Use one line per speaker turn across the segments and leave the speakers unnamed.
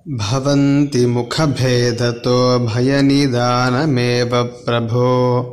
भवन्ति मुखभेदतो भयनिदानमेव प्रभो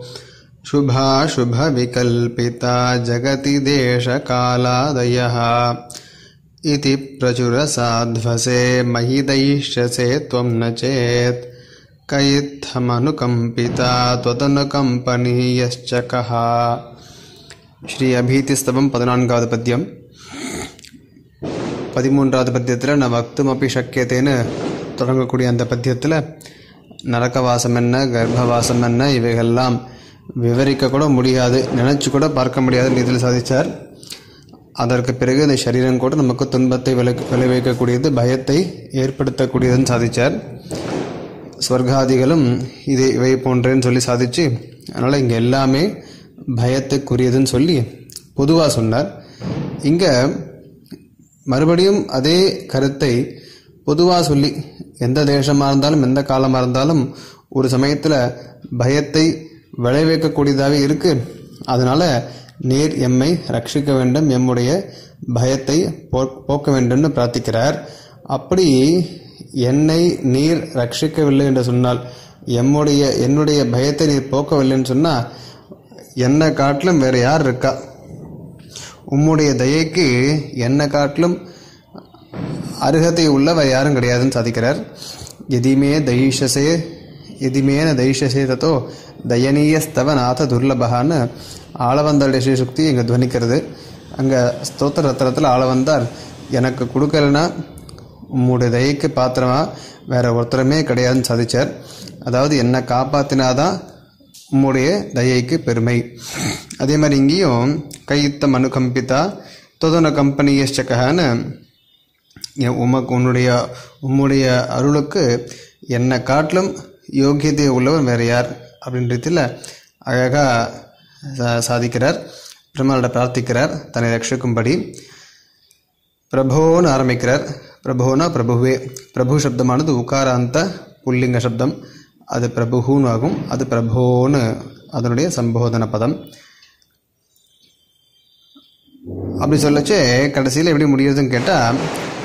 शुभाशुभविकल्पिता जगति देशकालादयः इति प्रचुरसाध्वसे मयि दैष्यसे त्वं न चेत् क इत्थमनुकम्पिता त्वदनुकम्पनीयश्च कः ஸ்ரீ அபீதிஸ்தவம் பதினான்காவது பத்தியம் பதிமூன்றாவது பத்தியத்தில் ந வக்தும் அப்படி சக்கியத்தேன்னு தொடங்கக்கூடிய அந்த பத்தியத்தில் நரக்கவாசம் என்ன கர்ப்பவாசம் என்ன இவைகள்லாம் விவரிக்க கூட முடியாது நினச்சி கூட பார்க்க முடியாத ரீதியில் சாதித்தார் அதற்கு பிறகு இந்த சரீரம் கூட நமக்கு துன்பத்தை விளை விளைவிக்கக்கூடியது பயத்தை ஏற்படுத்தக்கூடியதுன்னு சாதித்தார் ஸ்வர்காதிகளும் இது இவை போன்றேன்னு சொல்லி சாதிச்சு அதனால் இங்கே எல்லாமே பயத்துக்குரியதுன்னு சொல்லி பொதுவாக சொன்னார் இங்கே மறுபடியும் அதே கருத்தை பொதுவாக சொல்லி எந்த தேசமாக இருந்தாலும் எந்த காலமாக இருந்தாலும் ஒரு சமயத்தில் பயத்தை விளைவிக்கக்கூடியதாகவே இருக்குது அதனால் நேர் எம்மை ரட்சிக்க வேண்டும் எம்முடைய பயத்தை போ போக்க வேண்டும்னு பிரார்த்திக்கிறார் அப்படி என்னை நீர் ரட்சிக்கவில்லை என்று சொன்னால் எம்முடைய என்னுடைய பயத்தை நீர் போக்கவில்லைன்னு சொன்னால் என்னை காட்டிலும் வேறு யார் இருக்கா உம்முடைய தயைக்கு என்னை காட்டிலும் அருகதை உள்ள வேறு யாரும் கிடையாதுன்னு சாதிக்கிறார் எதிமே தைஷசே எதிமேன தைஷசே தத்தோ தயனீயஸ்தவ நாத துர்லபகான்னு ஆளவந்தாளுடைய ஸ்ரீசுக்தி இங்கே துவனிக்கிறது அங்கே ஸ்தோத்திர ரத்தனத்தில் ஆளவந்தார் எனக்கு கொடுக்கலனா உம்முடைய தயைக்கு பாத்திரமா வேற ஒருத்தரமே கிடையாதுன்னு சாதிச்சார் அதாவது என்னை காப்பாற்றினாதான் உம்முடைய தயைக்கு பெருமை அதே மாதிரி இங்கேயும் கைத்தம் அனுகம்பித்தா தொதன கம்பெனியச்சக்கன்னு உமக்கு உன்னுடைய உம்முடைய அருளுக்கு என்னை காட்டிலும் யோகியதை உள்ளவர் வேறு யார் அப்படின்றதில் அழகாக சாதிக்கிறார் பெருமாளோட பிரார்த்திக்கிறார் தன்னை ரட்சிக்கும்படி பிரபோன்னு ஆரம்பிக்கிறார் பிரபோனா பிரபுவே பிரபு சப்தமானது உக்காராந்த புல்லிங்க சப்தம் அது பிரபுன்னு ஆகும் அது பிரபோன்னு அதனுடைய சம்போதன பதம் அப்படி சொல்லச்சே கடைசியில் எப்படி முடியுதுன்னு கேட்டால்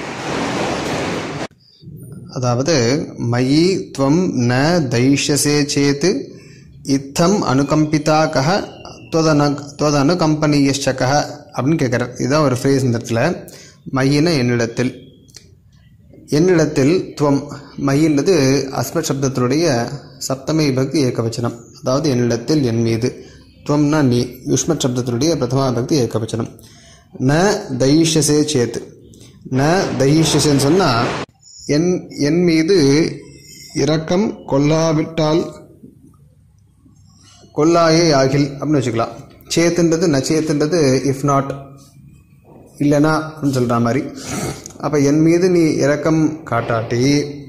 அதாவது மயி துவம் ந தைஷசே சேத்து இத்தம் அனுகம்பிதா கஹ தொதனு தொதனு கம்பெனியச்சக அப்படின்னு கேட்குறார் இதுதான் ஒரு ஃப்ரேஸ் இந்த இடத்துல மையின என்னிடத்தில் என்னிடத்தில் துவம் மையின்றது அஸ்மத் சப்தத்தினுடைய சப்தமி பக்தி ஏகவச்சனம் அதாவது என்னிடத்தில் என் மீது துவம்னா நீ யுஷ்மத் சப்தத்தினுடைய பிரதமா பக்தி ஏகவச்சனம் ந தைஷசே சேத் ந தைஷசேன்னு சொன்னால் என் என் மீது இரக்கம் கொல்லாவிட்டால் கொல்லாயே ஆகில் அப்படின்னு வச்சுக்கலாம் சேத்துன்றது நச்சேத்துன்றது இஃப் நாட் இல்லைனா அப்படின்னு சொல்கிற மாதிரி அப்போ என் மீது நீ இரக்கம் காட்டாட்டி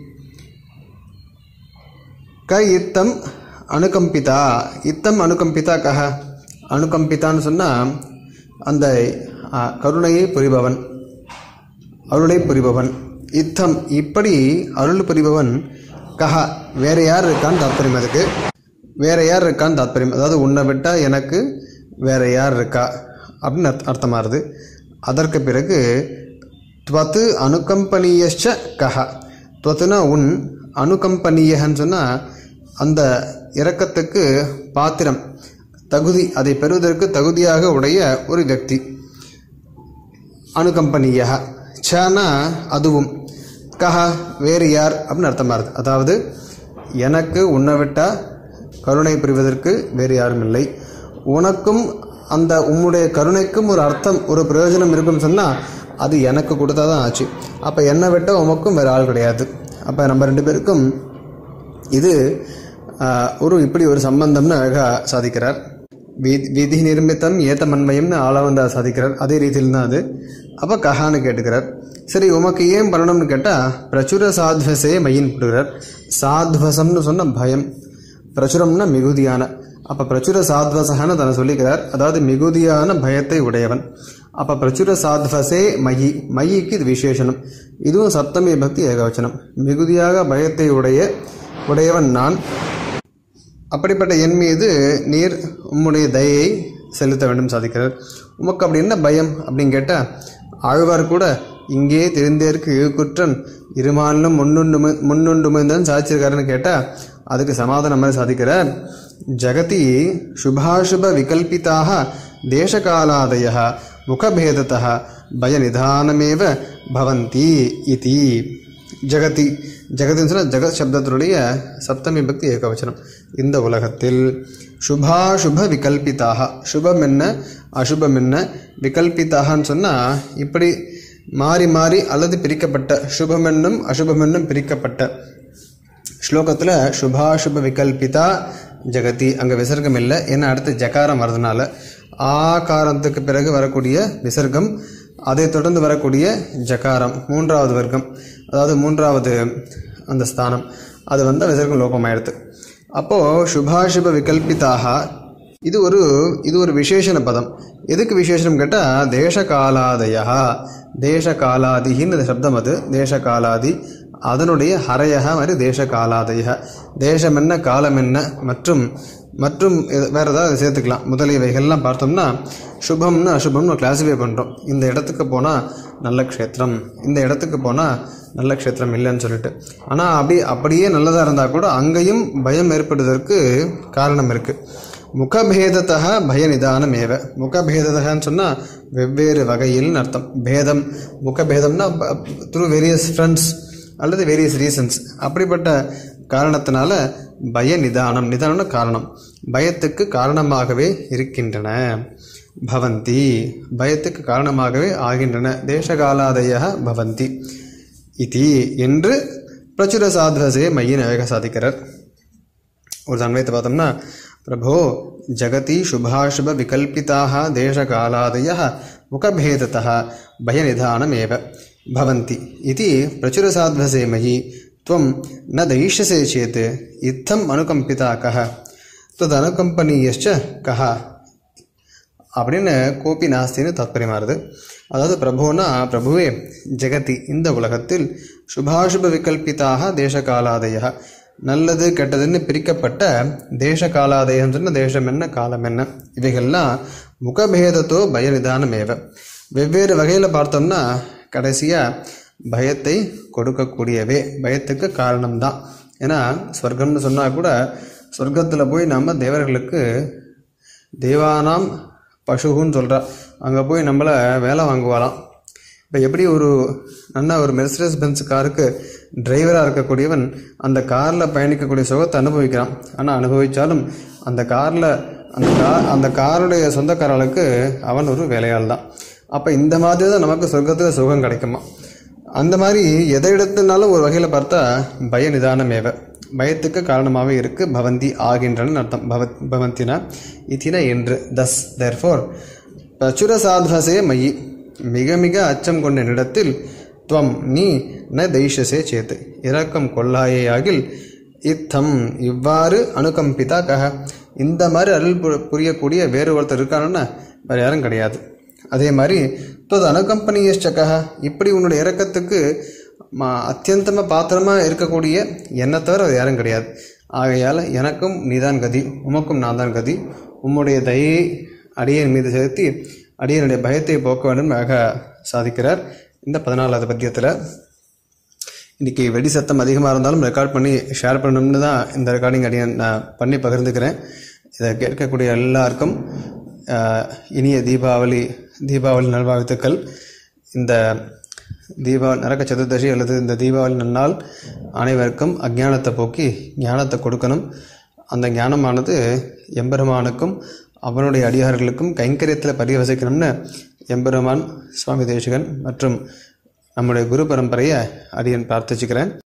க இத்தம் அனுகம்பிதா இத்தம் அனுகம்பிதா கஹ அனுகம்பிதான்னு சொன்னால் அந்த கருணையை புரிபவன் அருளை புரிபவன் இத்தம் இப்படி அருள் புரிபவன் கஹா வேற யார் இருக்கான்னு தாத்பரியம் அதுக்கு வேற யார் இருக்கான்னு தாத்பரியம் அதாவது உன்னை விட்டால் எனக்கு வேற யார் இருக்கா அப்படின்னு அர்த்தமாகுது அதற்கு பிறகு துவத்து அனுகம்பனீயச்ச கஹ துவத்துனா உன் அனுகம்பனீயன்னு சொன்னால் அந்த இரக்கத்துக்கு பாத்திரம் தகுதி அதை பெறுவதற்கு தகுதியாக உடைய ஒரு வியக்தி அனுகம்பனீய சனா அதுவும் கஹ வேறு யார் அப்படின்னு அர்த்தமாகுது அதாவது எனக்கு உன்னை விட்டால் கருணை புரிவதற்கு வேறு யாரும் இல்லை உனக்கும் அந்த உம்முடைய கருணைக்கும் ஒரு அர்த்தம் ஒரு பிரயோஜனம் இருக்குன்னு சொன்னால் அது எனக்கு கொடுத்தா தான் ஆச்சு அப்போ என்னை விட்ட உமக்கும் வேறு ஆள் கிடையாது அப்போ நம்ம ரெண்டு பேருக்கும் இது ஒரு இப்படி ஒரு சம்பந்தம்னு அழகாக சாதிக்கிறார் விதி நிர்மித்தம் ஏத்த மண்மயம்னு ஆளவந்தா சாதிக்கிறார் அதே ரீதியில் தான் அது அப்போ கஹான்னு கேட்டுக்கிறார் சரி உமக்கு ஏன் பண்ணணும்னு கேட்டால் பிரச்சுர சாத்வசே மையின் போடுகிறார் சாத்வசம்னு சொன்ன பயம் பிரச்சுரம்னா மிகுதியான அப்போ பிரச்சுர சாத்வசகன்னு தன்னை சொல்லிக்கிறார் அதாவது மிகுதியான பயத்தை உடையவன் அப்போ பிரச்சுர சாத்வசே மயி மயிக்கு இது விசேஷனம் இதுவும் சப்தமி பக்தி ஏகவச்சனம் மிகுதியாக பயத்தை உடைய உடையவன் நான் அப்படிப்பட்ட என் மீது நீர் உம்முடைய தயையை செலுத்த வேண்டும் சாதிக்கிறார் உமக்கு அப்படி என்ன பயம் அப்படின்னு கேட்டால் ஆழ்வார் கூட இங்கே தெரிந்தேற்கு குற்றன் இருமானிலும் முன்னுண்டு முன்னுண்டுமைந்தான் சாதிச்சிருக்காருன்னு கேட்டால் அதுக்கு சமாதானம் மாதிரி சாதிக்கிறார் ஜகதி சுபாசுப விகல்பிதாக தேசகாலாதய முகபேதத்தः பயநிதானமேவ பவந்தி இதி ஜகதி ஜெகத்தின்னு சொன்னால் ஜெகத் சப்தத்தினுடைய சப்தமி பக்தி ஏகவச்சனம் இந்த உலகத்தில் சுபாசுப விகல்பிதாக சுபம் என்ன அசுபம் என்ன விகல்பித்தாகன்னு சொன்னால் இப்படி மாறி மாறி அல்லது பிரிக்கப்பட்ட சுபம் என்னும் அசுபம் என்னும் பிரிக்கப்பட்ட ஸ்லோகத்தில் சுபாசுப விகல்பிதா ஜெகதி அங்கே விசர்க்கம் இல்லை ஏன்னா அடுத்து ஜகாரம் வரதுனால ஆகாரத்துக்கு பிறகு வரக்கூடிய விசர்க்கம் அதை தொடர்ந்து வரக்கூடிய ஜகாரம் மூன்றாவது வர்க்கம் அதாவது மூன்றாவது அந்த ஸ்தானம் அது வந்து விசர்க்கம் லோபமாயிடுது அப்போது சுபாசுப விகல்பிதாக இது ஒரு இது ஒரு விசேஷண பதம் எதுக்கு விசேஷனம் கேட்டால் தேசகாலாதயா தேசகாலாதிகின்னு சப்தம் அது தேசகாலாதி அதனுடைய ஹரையக மாதிரி தேசகாலாதய தேசம் என்ன காலம் என்ன மற்றும் மற்றும் எது- வேற ஏதாவது சேர்த்துக்கலாம் முதலியவைகள்லாம் பார்த்தோம்னா சுபம்னு அசுபம்னு கிளாஸிஃபை பண்ணுறோம் இந்த இடத்துக்கு போனால் நல்ல க்ஷேத்திரம் இந்த இடத்துக்கு போனால் நல்ல க்ஷேத்திரம் இல்லைன்னு சொல்லிட்டு ஆனால் அப்படி அப்படியே நல்லதாக இருந்தால் கூட அங்கேயும் பயம் ஏற்படுவதற்கு காரணம் இருக்குது முகபேதத்தக பய நிதானம் ஏவ முகபேதத்தகன்னு சொன்னால் வெவ்வேறு வகையில்னு அர்த்தம் பேதம் முகபேதம்னா த்ரூ வேரியஸ் ஃப்ரெண்ட்ஸ் அல்லது வேரியஸ் ரீசன்ஸ் அப்படிப்பட்ட காரணத்தினால பய நிதானம் நிதானம்னா காரணம் பயத்துக்கு காரணமாகவே இருக்கின்றன பவந்தி பயத்துக்கு காரணமாகவே ஆகின்றன தேசகாலாதய பவந்தி இதி என்று பிரச்சுர சாத்வசே மையின் வேக சாதிக்கிறார் ஒரு அன்வயத்தை பார்த்தோம்னா பிரபோ ஜகதி சுபாசுப விகல்பிதாக தேசகாலாதய முகபேதத்தः பயநிதானமேவ பவந்தி இது பிரச்சுரசாத்வசே மயி त्वं न दयिष्यसे चेत् इत्थम् अनुकम्पिता कः तदनुकम्पनीयश्च कः அப்படின்னு கோபி நாஸ்தின்னு தாத்பரியமாறுது அதாவது பிரபுனா பிரபுவே ஜெகதி இந்த உலகத்தில் சுபாசுப விகல்பிதாக தேசகாலாதய நல்லது கெட்டதுன்னு பிரிக்கப்பட்ட தேசகாலாதயம் சொன்ன தேசம் என்ன காலம் என்ன இவைகள்லாம் முகபேதத்தோ பயநிதானமேவ வெவ்வேறு வகையில் பார்த்தோம்னா கடைசியாக பயத்தை கொடுக்கக்கூடியவே பயத்துக்கு காரணம்தான் ஏன்னா ஸ்வர்க்கம்னு சொன்னால் கூட சொர்க்கத்தில் போய் நம்ம தேவர்களுக்கு தேவானாம் பசுகுன்னு சொல்கிறா அங்கே போய் நம்மளை வேலை வாங்குவாராம் இப்போ எப்படி ஒரு நல்ல ஒரு மெர்சிடஸ் பென்ஸ் காருக்கு டிரைவராக இருக்கக்கூடியவன் அந்த காரில் பயணிக்கக்கூடிய சுகத்தை அனுபவிக்கிறான் ஆனால் அனுபவித்தாலும் அந்த காரில் அந்த கார் அந்த காருடைய சொந்தக்காரர்களுக்கு அவன் ஒரு வேலையாள் தான் அப்போ இந்த மாதிரி தான் நமக்கு சொர்க்கத்தில் சுகம் கிடைக்குமா அந்த மாதிரி எதை எடுத்தனாலும் ஒரு வகையில் பார்த்தா பய நிதானமேவ பயத்துக்கு காரணமாகவே இருக்கு பவந்தி ஆகின்றன அர்த்தம் பவத் பவந்தினா இத்தின என்று தஸ் தேர்ஃபோர் பிரச்சுர சாத்வசே மயி மிக மிக அச்சம் கொண்ட நிலத்தில் துவம் நீ ந தெய்ஷசே சேத்து இரக்கம் கொள்ளாயேயாகில் இத்தம் இவ்வாறு அனுகம்பிதா கக இந்த மாதிரி அருள் பு- புரியக்கூடிய வேறு ஒருத்தர் இருக்காங்கன்னா வேறு யாரும் கிடையாது அதே மாதிரி தொது அனுகம்பனியஷ்டக்கா இப்படி உன்னுடைய இறக்கத்துக்கு ம- அத்தியந்தமா பாத்திரமா இருக்கக்கூடிய என்னை தவிர வேறு யாரும் கிடையாது ஆகையால் எனக்கும் நீதான் கதி உமக்கும் நான் தான் கதி உம்முடைய தயை அடியன் மீது செலுத்தி அடியனுடைய பயத்தை போக்க வேண்டும் ஆக சாதிக்கிறார் இந்த பதினாலாவது பத்தியத்தில் இன்றைக்கி வெடி சத்தம் அதிகமாக இருந்தாலும் ரெக்கார்ட் பண்ணி ஷேர் பண்ணணும்னு தான் இந்த ரெக்கார்டிங் அடிய நான் பண்ணி பகிர்ந்துக்கிறேன் இதை கேட்கக்கூடிய எல்லாருக்கும் ஆஹ், இனிய தீபாவளி தீபாவளி நல்வாழ்த்துக்கள் இந்த தீபாவளி நரக சதுர்தசி அல்லது இந்த தீபாவளி நன்னாள் அனைவருக்கும் அஞ்ஞானத்தை போக்கி ஞானத்தை கொடுக்கணும் அந்த ஞானமானது எம்பெருமானுக்கும் அவனுடைய அடியார்களுக்கும் கைங்கரியத்தில் பரிவசிக்கணும்னு எம்பெருமான் சுவாமி தேசிகன் மற்றும் நம்முடைய குரு பரம்பரையை அடியன் பிரார்த்திச்சுக்கிறேன்